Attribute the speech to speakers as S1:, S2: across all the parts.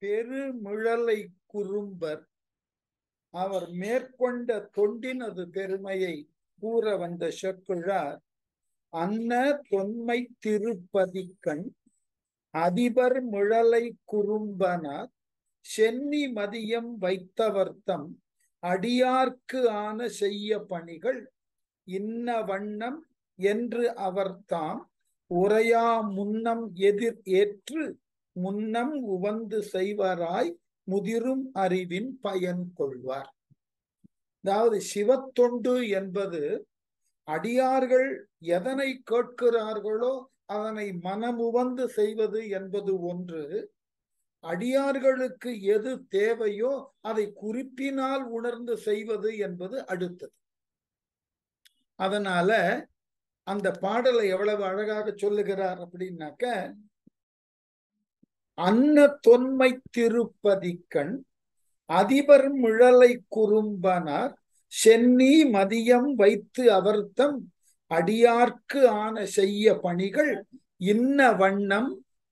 S1: பெருமிழலை குறும்பர் அவர் மேற்கொண்ட தொண்டினது பெருமையை கூற வந்த செக்குழார் அன்ன தொன்மை திருப்பதிக்கண் அதிபர் மிழலை குறும்பனார் சென்னி மதியம் வைத்தவர்த்தம் அடியார்க்கு ஆன செய்ய பணிகள் இன்ன வண்ணம் என்று அவர் தாம் உரையா முன்னம் எதிர் ஏற்று முன்னம் உவந்து செய்வராய் முதிரும் அறிவின் பயன் கொள்வார் அதாவது சிவத்தொண்டு என்பது அடியார்கள் எதனை கேட்கிறார்களோ அதனை மனமுவந்து செய்வது என்பது ஒன்று அடியார்களுக்கு எது தேவையோ அதை குறிப்பினால் உணர்ந்து செய்வது என்பது அடுத்தது அதனால அந்த பாடலை எவ்வளவு அழகாக சொல்லுகிறார் அப்படின்னாக்க அன்ன தொன்மை திருப்பதிக்கண் அதிபர் மிழலை குறும்பனார் சென்னி மதியம் வைத்து அவர்த்தம் அடியார்க்கு ஆன செய்ய பணிகள் இன்ன வண்ணம்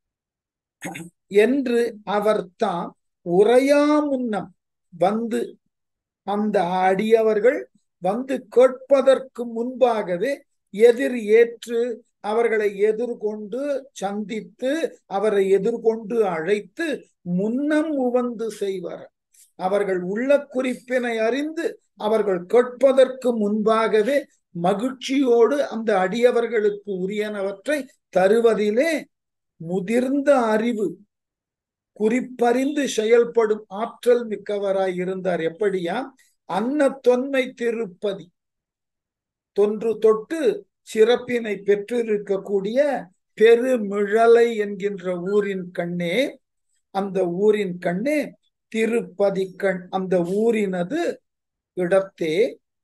S1: என்று அவர் தாம் உரையா முன்னம் வந்து அந்த அடியவர்கள் வந்து கேட்பதற்கு முன்பாகவே எதிர் ஏற்று அவர்களை எதிர்கொண்டு சந்தித்து அவரை எதிர்கொண்டு அழைத்து முன்னம் உவந்து செய்வார் அவர்கள் உள்ள குறிப்பினை அறிந்து அவர்கள் கேட்பதற்கு முன்பாகவே மகிழ்ச்சியோடு அந்த அடியவர்களுக்கு உரியனவற்றை தருவதிலே முதிர்ந்த அறிவு குறிப்பறிந்து செயல்படும் ஆற்றல் மிக்கவராய் இருந்தார் எப்படியா அன்ன தொன்மை திருப்பதி தொன்று தொட்டு சிறப்பினை பெற்றிருக்கக்கூடிய பெருமிழலை என்கின்ற ஊரின் கண்ணே அந்த ஊரின் கண்ணே திருப்பதி கண் அந்த ஊரினது இடத்தே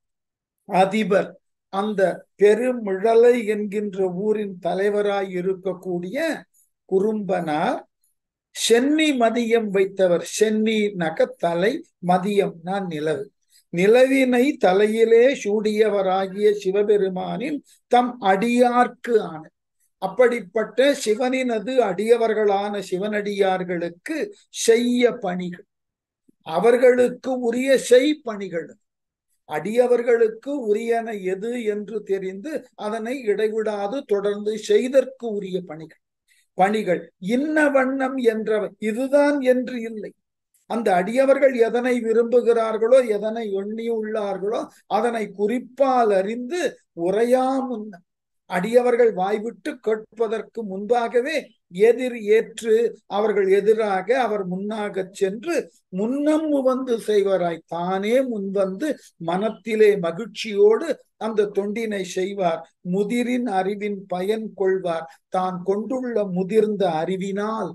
S1: அதிபர் அந்த பெருமிழலை என்கின்ற ஊரின் தலைவராய் இருக்கக்கூடிய குறும்பனார் சென்னி மதியம் வைத்தவர் சென்னி நக தலை மதியம்னா நிலவு நிலவினை தலையிலே சூடியவராகிய சிவபெருமானின் தம் அடியார்க்கு ஆன அப்படிப்பட்ட சிவனினது அடியவர்களான சிவனடியார்களுக்கு செய்ய பணிகள் அவர்களுக்கு உரிய செய் பணிகள் அடியவர்களுக்கு உரியன எது என்று தெரிந்து அதனை இடைவிடாது தொடர்ந்து செய்தற்கு உரிய பணிகள் பணிகள் இன்ன வண்ணம் என்ற இதுதான் என்று இல்லை அந்த அடியவர்கள் எதனை விரும்புகிறார்களோ எதனை எண்ணியுள்ளார்களோ அதனை குறிப்பால் அறிந்து உரையா முன்ன அடியவர்கள் வாய்விட்டு கேட்பதற்கு முன்பாகவே எதிர் ஏற்று அவர்கள் எதிராக அவர் முன்னாக சென்று முன்னம் வந்து செய்வராய் தானே முன்வந்து மனத்திலே மகிழ்ச்சியோடு அந்த தொண்டினை செய்வார் முதிரின் அறிவின் பயன் கொள்வார் தான் கொண்டுள்ள முதிர்ந்த அறிவினால்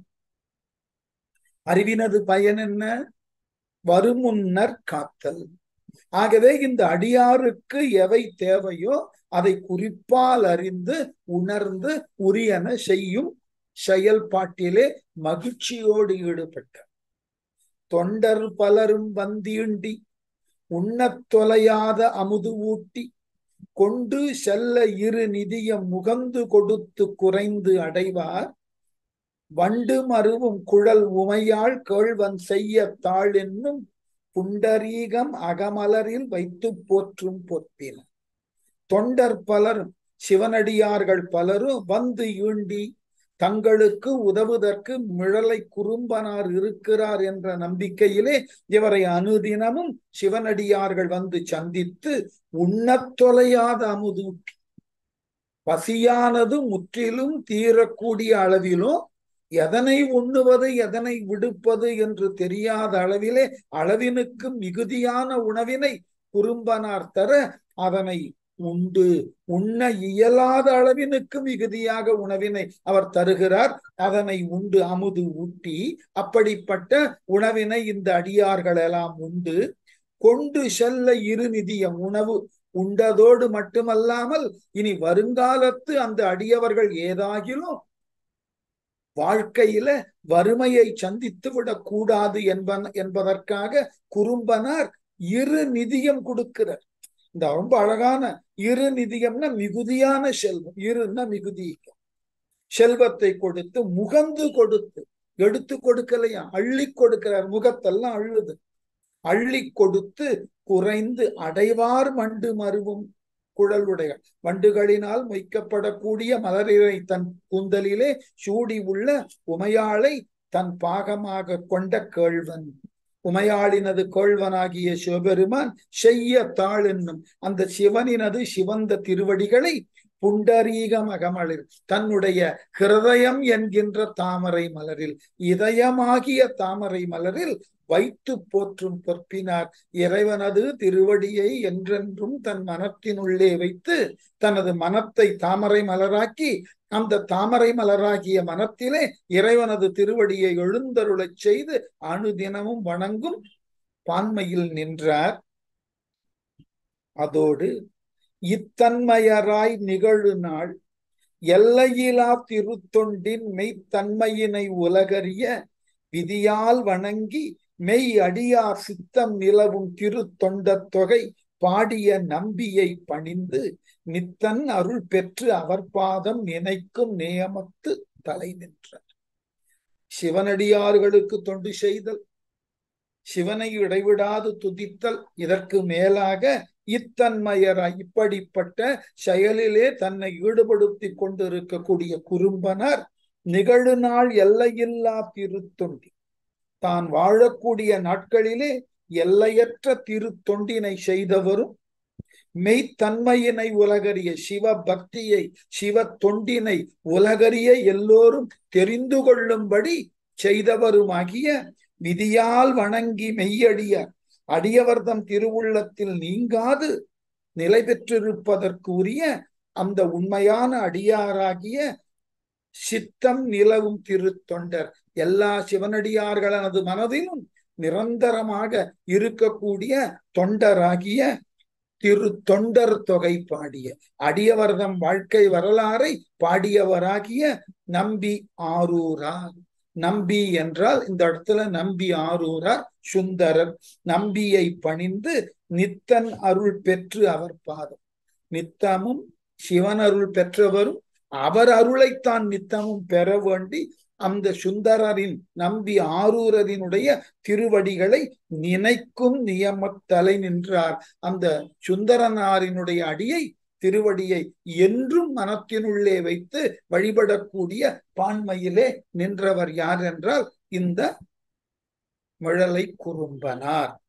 S1: அறிவினது பயன் என்ன வருமுன்னர் காத்தல் ஆகவே இந்த அடியாருக்கு எவை தேவையோ அதை குறிப்பால் அறிந்து உணர்ந்து உரியன செய்யும் செயல்பாட்டிலே மகிழ்ச்சியோடு ஈடுபட்டார் தொண்டர் பலரும் வந்தீண்டி உண்ணத் தொலையாத அமுது ஊட்டி கொண்டு செல்ல இரு நிதியம் முகந்து கொடுத்து குறைந்து அடைவார் வண்டு மருவும் குழல் உமையாள் கேழ்வன் செய்ய தாழ் என்னும் புண்டரீகம் அகமலரில் வைத்து போற்றும் பொற்பின தொண்டர் பலரும் சிவனடியார்கள் பலரும் வந்து ஈண்டி தங்களுக்கு உதவுதற்கு மிழலை குறும்பனார் இருக்கிறார் என்ற நம்பிக்கையிலே இவரை அனுதினமும் சிவனடியார்கள் வந்து சந்தித்து உண்ணத் தொலையாத அமுதூட்டி பசியானது முற்றிலும் தீரக்கூடிய அளவிலும் எதனை உண்ணுவது எதனை விடுப்பது என்று தெரியாத அளவிலே அளவினுக்கு மிகுதியான உணவினை குறும்பனார் தர அதனை உண்டு உண்ண இயலாத அளவினுக்கு மிகுதியாக உணவினை அவர் தருகிறார் அதனை உண்டு அமுது ஊட்டி அப்படிப்பட்ட உணவினை இந்த அடியார்கள் எல்லாம் உண்டு கொண்டு செல்ல இரு நிதியம் உணவு உண்டதோடு மட்டுமல்லாமல் இனி வருங்காலத்து அந்த அடியவர்கள் ஏதாகிலும் வாழ்க்கையில வறுமையை சந்தித்து விடக் கூடாது என்பன் என்பதற்காக குறும்பனார் இரு நிதியம் கொடுக்கிறார் இந்த ரொம்ப அழகான இரு நிதியம்னா மிகுதியான செல்வம் இருன்னா மிகுதி செல்வத்தை கொடுத்து முகந்து கொடுத்து எடுத்து கொடுக்கலையா அள்ளி கொடுக்கிறார் முகத்தெல்லாம் அழுது அள்ளி கொடுத்து குறைந்து அடைவார் மண்டு மருவும் குழலுடைய வண்டுகளினால் மொய்க்கப்படக்கூடிய மலரினை தன் கூந்தலிலே சூடி உள்ள உமையாளை தன் பாகமாக கொண்ட கேழ்வன் உமையாளினது கேழ்வனாகிய சிவபெருமான் செய்ய தாள் என்னும் அந்த சிவனினது சிவந்த திருவடிகளை புண்டரீக மகமளிர் தன்னுடைய ஹிருதயம் என்கின்ற தாமரை மலரில் இதயமாகிய தாமரை மலரில் வைத்து போற்றும் பொற்பினார் இறைவனது திருவடியை என்றென்றும் தன் மனத்தினுள்ளே வைத்து தனது மனத்தை தாமரை மலராக்கி அந்த தாமரை மலராகிய மனத்திலே இறைவனது திருவடியை எழுந்தருளச் செய்து அணுதினமும் வணங்கும் பான்மையில் நின்றார் அதோடு இத்தன்மையராய் நிகழு நாள் எல்லையிலா திருத்தொண்டின் மெய்த்தன்மையினை உலகறிய விதியால் வணங்கி மெய் அடியார் சித்தம் நிலவும் திருத்தொண்ட தொகை பாடிய நம்பியை பணிந்து நித்தன் அருள் பெற்று அவர் பாதம் நினைக்கும் நியமத்து தலை நின்றார் சிவனடியார்களுக்கு தொண்டு செய்தல் சிவனை இடைவிடாது துதித்தல் இதற்கு மேலாக இத்தன்மையராய் இப்படிப்பட்ட செயலிலே தன்னை ஈடுபடுத்தி கொண்டிருக்கக்கூடிய குறும்பனர் நிகழு நாள் எல்லையில்லா திருத்தொண்டி தான் வாழக்கூடிய நாட்களிலே எல்லையற்ற திருத்தொண்டினை செய்தவரும் மெய்த்தன்மையினை உலகறிய சிவ பக்தியை சிவ தொண்டினை உலகறிய எல்லோரும் தெரிந்து கொள்ளும்படி செய்தவருமாகிய விதியால் வணங்கி மெய்யடிய அடியவர்தம் திருவுள்ளத்தில் நீங்காது நிலை பெற்றிருப்பதற்கு உரிய அந்த உண்மையான அடியாராகிய சித்தம் நிலவும் திருத்தொண்டர் எல்லா சிவனடியார்களது மனதிலும் நிரந்தரமாக இருக்கக்கூடிய தொண்டராகிய திரு தொண்டர் தொகை பாடிய அடியவர்தம் வாழ்க்கை வரலாறை பாடியவராகிய நம்பி ஆரூரார் நம்பி என்றால் இந்த இடத்துல நம்பி ஆரூரார் சுந்தரர் நம்பியை பணிந்து நித்தன் அருள் பெற்று அவர் பாதம் நித்தமும் சிவன் அருள் பெற்றவரும் அவர் அருளைத்தான் நித்தமும் பெற வேண்டி அந்த சுந்தரரின் நம்பி ஆரூரரினுடைய திருவடிகளை நினைக்கும் நியமத்தலை நின்றார் அந்த சுந்தரனாரினுடைய அடியை திருவடியை என்றும் மனத்தினுள்ளே வைத்து வழிபடக்கூடிய பான்மையிலே நின்றவர் யார் என்றால் இந்த மிழலை குறும்பனார்